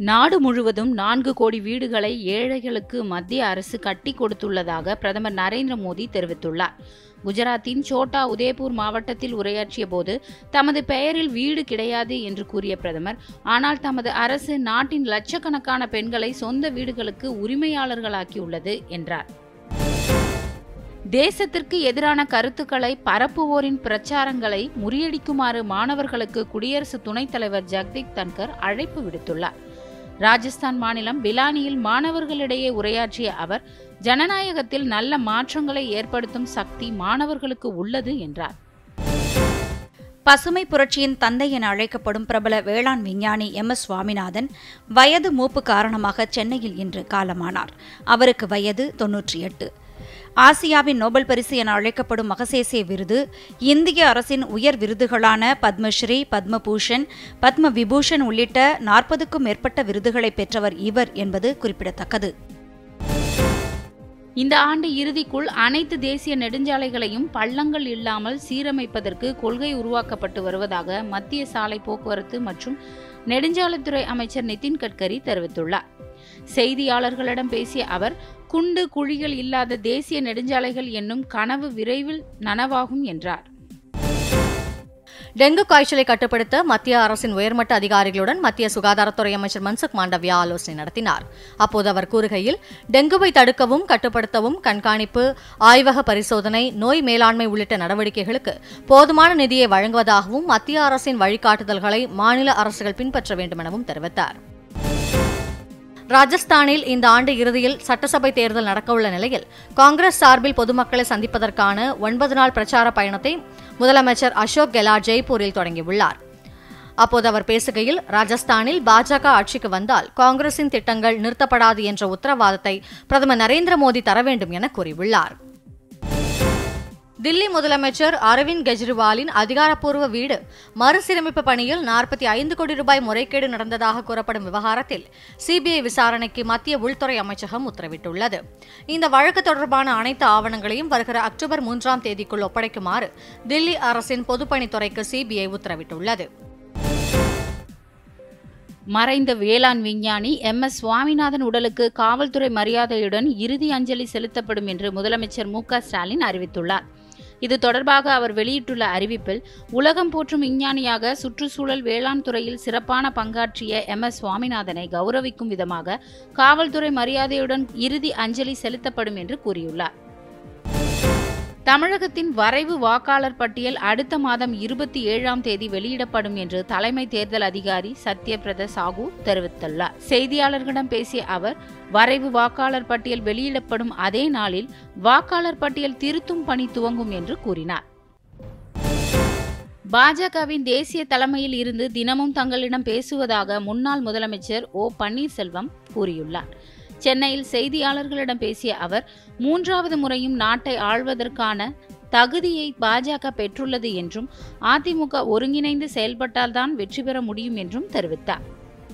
நாடு முழுவதும் நான்கு கோடி வீடுகளை ஏழைகளுக்கு மத்திய அரசு கட்டி கொடுத்துள்ளதாக பிரதமர் நரேந்திர மோடி தெரிவித்துள்ளார் குஜராத்தின் சோட்டா உதயபூர் மாவட்டத்தில் உரையாற்றிய போது தமது பெயரில் வீடு கிடையாது என்று கூறிய பிரதமர் ஆனால் தமது அரசு நாட்டின் லட்சக்கணக்கான பெண்களை சொந்த வீடுகளுக்கு உரிமையாளர்களாக்கியுள்ளது என்றார் தேசத்திற்கு எதிரான கருத்துக்களை பரப்புவோரின் பிரச்சாரங்களை முறியடிக்குமாறு மாணவர்களுக்கு குடியரசு துணைத் தலைவர் ஜெகதீப் தன்கர் அழைப்பு விடுத்துள்ளார் ராஜஸ்தான் மாநிலம் பிலானியில் மாணவர்களிடையே உரையாற்றிய அவர் ஜனநாயகத்தில் நல்ல மாற்றங்களை ஏற்படுத்தும் சக்தி மாணவர்களுக்கு உள்ளது என்றார் பசுமை புரட்சியின் தந்தை என அழைக்கப்படும் பிரபல வேளாண் விஞ்ஞானி எம் எஸ் சுவாமிநாதன் வயது மூப்பு காரணமாக சென்னையில் இன்று காலமானார் அவருக்கு வயது தொன்னூற்றி எட்டு ஆசியாவின் நோபல் பரிசு என அழைக்கப்படும் மகசேசே விருது இந்திய அரசின் உயர் விருதுகளான பத்மஸ்ரீ பத்மபூஷன் பத்ம விபூஷன் உள்ளிட்ட நாற்பதுக்கும் மேற்பட்ட விருதுகளை பெற்றவர் இவர் என்பது குறிப்பிடத்தக்கது இந்த ஆண்டு இறுதிக்குள் அனைத்து தேசிய நெடுஞ்சாலைகளையும் பள்ளங்கள் இல்லாமல் சீரமைப்பதற்கு கொள்கை உருவாக்கப்பட்டு வருவதாக மத்திய சாலை போக்குவரத்து மற்றும் நெடுஞ்சாலைத்துறை அமைச்சர் நிதின் கட்கரி தெரிவித்துள்ளார் செய்தியாளர்களிடம் பேசிய அவர் குண்டு குழிகள் இல்லாத தேசிய நெடுஞ்சாலைகள் என்னும் கனவு விரைவில் நனவாகும் என்றார் டெங்கு காய்ச்சலை கட்டுப்படுத்த மத்திய அரசின் உயர்மட்ட அதிகாரிகளுடன் மத்திய சுகாதாரத்துறை அமைச்சர் மன்சுக் மாண்டவியா ஆலோசனை நடத்தினார் அப்போது அவர் கூறுகையில் டெங்குவை தடுக்கவும் கட்டுப்படுத்தவும் கண்காணிப்பு ஆய்வக பரிசோதனை நோய் மேலாண்மை உள்ளிட்ட நடவடிக்கைகளுக்கு போதுமான நிதியை வழங்குவதாகவும் மத்திய அரசின் வழிகாட்டுதல்களை மாநில அரசுகள் பின்பற்ற வேண்டும் எனவும் தெரிவித்தார் ராஜஸ்தானில் இந்த ஆண்டு இறுதியில் சட்டசபை தேர்தல் நடக்கவுள்ள நிலையில் காங்கிரஸ் சார்பில் பொதுமக்களை சந்திப்பதற்கான ஒன்பது நாள் பிரச்சார பயணத்தை முதலமைச்சர் அசோக் கெலாட் ஜெய்ப்பூரில் தொடங்கியுள்ளார் அப்போது அவர் பேசுகையில் ராஜஸ்தானில் பாஜக ஆட்சிக்கு வந்தால் காங்கிரசின் திட்டங்கள் நிறுத்தப்படாது என்ற உத்தரவாதத்தை பிரதமர் நரேந்திர மோடி தர வேண்டும் என கூறியுள்ளார் தில்லி முதலமைச்சர் அரவிந்த் கெஜ்ரிவாலின் அதிகாரப்பூர்வ வீடு மறுசீரமைப்பு பணியில் நாற்பத்தி ஐந்து கோடி ரூபாய் முறைகேடு நடந்ததாக கூறப்படும் விவகாரத்தில் சிபிஐ விசாரணைக்கு மத்திய உள்துறை அமைச்சகம் உத்தரவிட்டுள்ளது இந்த வழக்கு தொடர்பான அனைத்து ஆவணங்களையும் வருகிற அக்டோபர் மூன்றாம் தேதிக்குள் ஒப்படைக்குமாறு தில்லி அரசின் பொதுப்பணித்துறைக்கு சிபிஐ உத்தரவிட்டுள்ளது மறைந்த வேளாண் விஞ்ஞானி எம் எஸ் சுவாமிநாதன் உடலுக்கு காவல்துறை மரியாதையுடன் இறுதி அஞ்சலி செலுத்தப்படும் என்று முதலமைச்சர் மு ஸ்டாலின் அறிவித்துள்ளார் இது தொடர்பாக அவர் வெளியிட்டுள்ள அறிவிப்பில் உலகம் போற்றும் விஞ்ஞானியாக சுற்றுச்சூழல் வேளாண் துறையில் சிறப்பான பங்காற்றிய எம் எஸ் சுவாமிநாதனை கௌரவிக்கும் விதமாக காவல்துறை மரியாதையுடன் இறுதி அஞ்சலி செலுத்தப்படும் என்று கூறியுள்ளார் தமிழகத்தின் வரைவு வாக்காளர் பட்டியல் அடுத்த மாதம் இருபத்தி ஏழாம் தேதி வெளியிடப்படும் என்று தலைமை தேர்தல் அதிகாரி சத்யபிரத சாகு தெரிவித்துள்ளார் செய்தியாளர்களிடம் பேசிய அவர் வரைவு வாக்காளர் பட்டியல் வெளியிடப்படும் அதே நாளில் வாக்காளர் பட்டியல் திருத்தும் பணி துவங்கும் என்று கூறினார் பாஜகவின் தேசிய தலைமையில் இருந்து தினமும் தங்களிடம் பேசுவதாக முன்னாள் முதலமைச்சர் ஓ பன்னீர்செல்வம் கூறியுள்ளார் சென்னையில் செய்தியாளர்களிடம் பேசிய அவர் மூன்றாவது முறையும் நாட்டை ஆள்வதற்கான தகுதியை பாஜக பெற்றுள்ளது என்றும் அதிமுக ஒருங்கிணைந்து செயல்பட்டால்தான் வெற்றி பெற முடியும் என்றும் தெரிவித்தார்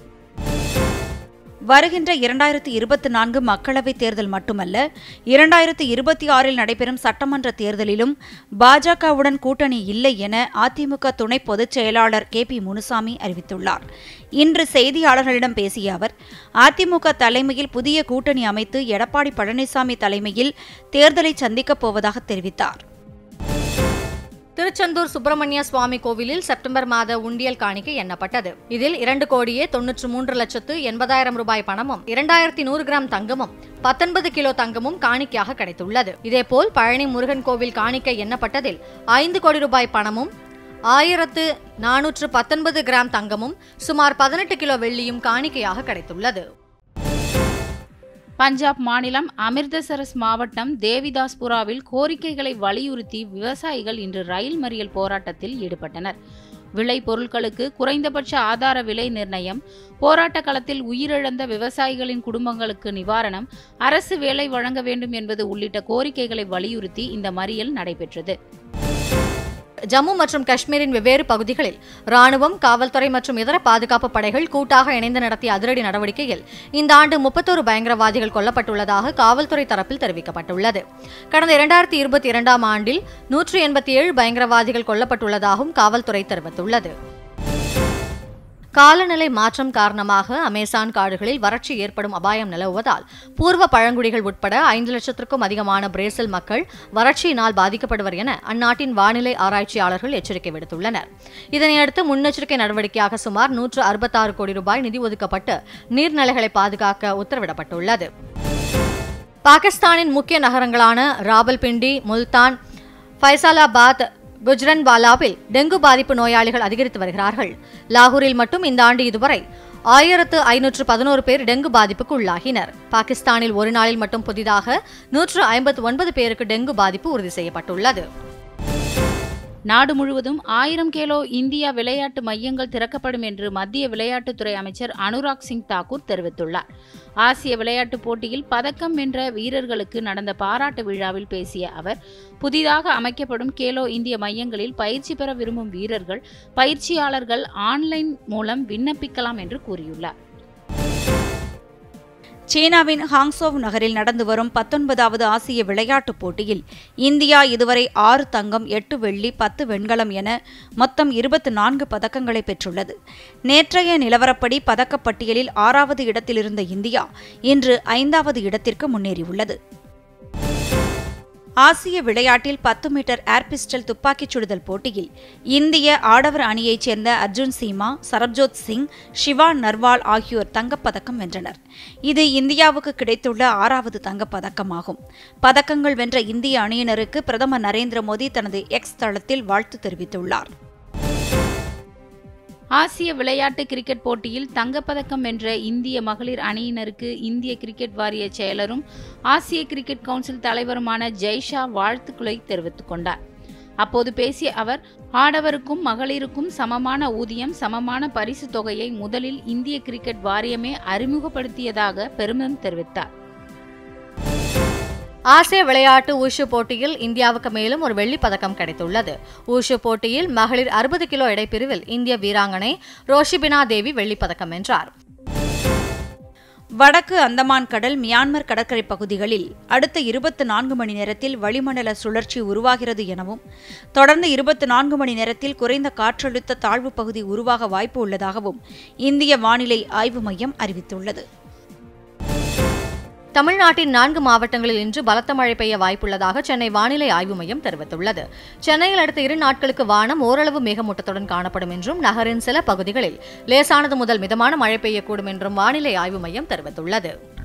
வருகின்ற இரண்டாயிரத்தி இருபத்தி நான்கு மக்களவைத் தேர்தல் மட்டுமல்ல இரண்டாயிரத்தி இருபத்தி ஆறில் நடைபெறும் சட்டமன்ற தேர்தலிலும் பாஜகவுடன் கூட்டணி இல்லை என அதிமுக துணை பொதுச் செயலாளர் கே பி முனுசாமி அறிவித்துள்ளார் இன்று செய்தியாளர்களிடம் பேசிய அவர் அதிமுக தலைமையில் புதிய கூட்டணி அமைத்து எடப்பாடி பழனிசாமி தலைமையில் தேர்தலை சந்திக்கப் போவதாக தெரிவித்தார் திருச்செந்தூர் சுப்பிரமணிய சுவாமி கோவிலில் செப்டம்பர் மாத உண்டியல் காணிக்கை எண்ணப்பட்டது இதில் இரண்டு கோடியே தொன்னூற்று மூன்று லட்சத்து எண்பதாயிரம் ரூபாய் பணமும் இரண்டாயிரத்தி நூறு கிராம் தங்கமும் பத்தொன்பது கிலோ தங்கமும் காணிக்கையாக கிடைத்துள்ளது இதேபோல் பழனி முருகன் கோவில் காணிக்கை எண்ணப்பட்டதில் ஐந்து கோடி ரூபாய் பணமும் ஆயிரத்து நானூற்று பத்தொன்பது கிராம் தங்கமும் சுமார் பதினெட்டு கிலோ வெள்ளியும் காணிக்கையாக கிடைத்துள்ளது பஞ்சாப் மாநிலம் அமிர்தசரஸ் மாவட்டம் தேவிதாஸ்புராவில் கோரிக்கைகளை வலியுறுத்தி விவசாயிகள் இன்று ரயில் மறியல் போராட்டத்தில் ஈடுபட்டனர் விளை பொருட்களுக்கு குறைந்தபட்ச ஆதார விலை நிர்ணயம் போராட்ட களத்தில் உயிரிழந்த விவசாயிகளின் குடும்பங்களுக்கு நிவாரணம் அரசு வேலை வழங்க வேண்டும் என்பது உள்ளிட்ட கோரிக்கைகளை வலியுறுத்தி இந்த மறியல் நடைபெற்றது ஜம்மு மற்றும் காஷ்மீரின் வெவ்வேறு பகுதிகளில் ராணுவம் காவல்துறை மற்றும் இதர பாதுகாப்பு படைகள் கூட்டாக இணைந்து நடத்திய அதிரடி நடவடிக்கையில் இந்த ஆண்டு முப்பத்தோரு பயங்கரவாதிகள் கொல்லப்பட்டுள்ளதாக காவல்துறை தரப்பில் தெரிவிக்கப்பட்டுள்ளது கடந்த இரண்டாயிரத்தி இருபத்தி இரண்டாம் ஆண்டில் நூற்றி எண்பத்தி ஏழு பயங்கரவாதிகள் கொல்லப்பட்டுள்ளதாகவும் காவல்துறை தெரிவித்துள்ளது காலநிலை மாற்றம் காரணமாக அமேசான் காடுகளில் வறட்சி ஏற்படும் அபாயம் நிலவுவதால் பூர்வ பழங்குடிகள் உட்பட ஐந்து லட்சத்திற்கும் அதிகமான பிரேசில் மக்கள் வறட்சியினால் பாதிக்கப்படுவர் என அந்நாட்டின் வானிலை ஆராய்ச்சியாளர்கள் எச்சரிக்கை விடுத்துள்ளனர் இதனையடுத்து முன்னெச்சரிக்கை நடவடிக்கையாக சுமார் நூற்று அறுபத்தாறு கோடி ரூபாய் நிதி ஒதுக்கப்பட்டு நீர்நிலைகளை பாதுகாக்க உத்தரவிடப்பட்டுள்ளது பாகிஸ்தானின் முக்கிய நகரங்களான ராவல்பிண்டி முல்தான் ஃபைசாலாபாத் குஜ்ரன்வாலாவில் டெங்கு பாதிப்பு நோயாளிகள் அதிகரித்து வருகிறார்கள் லாகூரில் மட்டும் இந்த ஆண்டு இதுவரை ஆயிரத்து ஐநூற்று பதினோரு பேர் டெங்கு பாதிப்புக்கு உள்ளாகினர் பாகிஸ்தானில் ஒரு நாளில் மட்டும் புதிதாக நூற்று ஐம்பத்து ஒன்பது பேருக்கு டெங்கு பாதிப்பு உறுதி செய்யப்பட்டுள்ளது நாடு முழுவதும் ஆயிரம் கிலோ இந்தியா விளையாட்டு மையங்கள் திறக்கப்படும் என்று மத்திய விளையாட்டுத்துறை அமைச்சர் அனுராக் சிங் தாக்கூர் தெரிவித்துள்ளார் ஆசிய விளையாட்டுப் போட்டியில் பதக்கம் வென்ற வீரர்களுக்கு நடந்த பாராட்டு விழாவில் பேசிய அவர் புதிதாக அமைக்கப்படும் கேலோ இந்திய மையங்களில் பயிற்சி பெற விரும்பும் வீரர்கள் பயிற்சியாளர்கள் ஆன்லைன் மூலம் விண்ணப்பிக்கலாம் என்று கூறியுள்ளார் சீனாவின் ஹாங்சோவ் நகரில் நடந்து வரும் பத்தொன்பதாவது ஆசிய விளையாட்டுப் போட்டியில் இந்தியா இதுவரை ஆறு தங்கம் எட்டு வெள்ளி பத்து வெண்கலம் என மொத்தம் இருபத்தி நான்கு பதக்கங்களை பெற்றுள்ளது நேற்றைய நிலவரப்படி பதக்கப்பட்டியலில் ஆறாவது இடத்திலிருந்த இந்தியா இன்று ஐந்தாவது இடத்திற்கு முன்னேறியுள்ளது ஆசிய விளையாட்டில் பத்து மீட்டர் ஏர் பிஸ்டல் துப்பாக்கிச் சுடுதல் போட்டியில் இந்திய ஆடவர் அணியைச் சேர்ந்த அர்ஜுன் சீமா சரப்ஜோத் சிங் சிவா நர்வால் ஆகியோர் தங்கப்பதக்கம் வென்றனர் இது இந்தியாவுக்கு கிடைத்துள்ள ஆறாவது தங்கப்பதக்கமாகும் பதக்கங்கள் வென்ற இந்திய அணியினருக்கு பிரதமர் நரேந்திர மோடி தனது எக்ஸ் தளத்தில் வாழ்த்து தெரிவித்துள்ளார் ஆசிய விளையாட்டு கிரிக்கெட் போட்டியில் தங்கப்பதக்கம் வென்ற இந்திய மகளிர் அணியினருக்கு இந்திய கிரிக்கெட் வாரிய செயலரும் ஆசிய கிரிக்கெட் கவுன்சில் தலைவருமான ஜெய்ஷா வாழ்த்துக்களை தெரிவித்துக் கொண்டார் அப்போது பேசிய அவர் ஆடவருக்கும் மகளிருக்கும் சமமான ஊதியம் சமமான பரிசு தொகையை முதலில் இந்திய கிரிக்கெட் வாரியமே அறிமுகப்படுத்தியதாக பெருமிதம் தெரிவித்தார் ஆசிய விளையாட்டு ஊஷு போட்டியில் இந்தியாவுக்கு மேலும் ஒரு வெள்ளிப் பதக்கம் கிடைத்துள்ளது ஊஷு போட்டியில் மகளிர் அறுபது கிலோ எடைப்பிரிவில் இந்திய வீராங்கனை ரோஷிபினா தேவி வெள்ளிப் பதக்கம் வென்றார் வடக்கு அந்தமான் கடல் மியான்மர் கடற்கரை பகுதிகளில் அடுத்த இருபத்தி நான்கு மணி நேரத்தில் வளிமண்டல சுழற்சி உருவாகிறது எனவும் தொடர்ந்து இருபத்தி நான்கு மணி நேரத்தில் குறைந்த காற்றழுத்த தாழ்வு பகுதி உருவாக வாய்ப்பு உள்ளதாகவும் இந்திய வானிலை ஆய்வு மையம் அறிவித்துள்ளது தமிழ்நாட்டின் நான்கு மாவட்டங்களில் இன்று பலத்த மழை பெய்ய வாய்ப்புள்ளதாக சென்னை வானிலை ஆய்வு மையம் தெரிவித்துள்ளது சென்னையில் அடுத்த இரு நாட்களுக்கு வானம் ஓரளவு மேகமூட்டத்துடன் காணப்படும் என்றும் நகரின் சில பகுதிகளில் லேசானது முதல் மிதமான மழை பெய்யக்கூடும் என்றும் வானிலை ஆய்வு மையம் தெரிவித்துள்ளது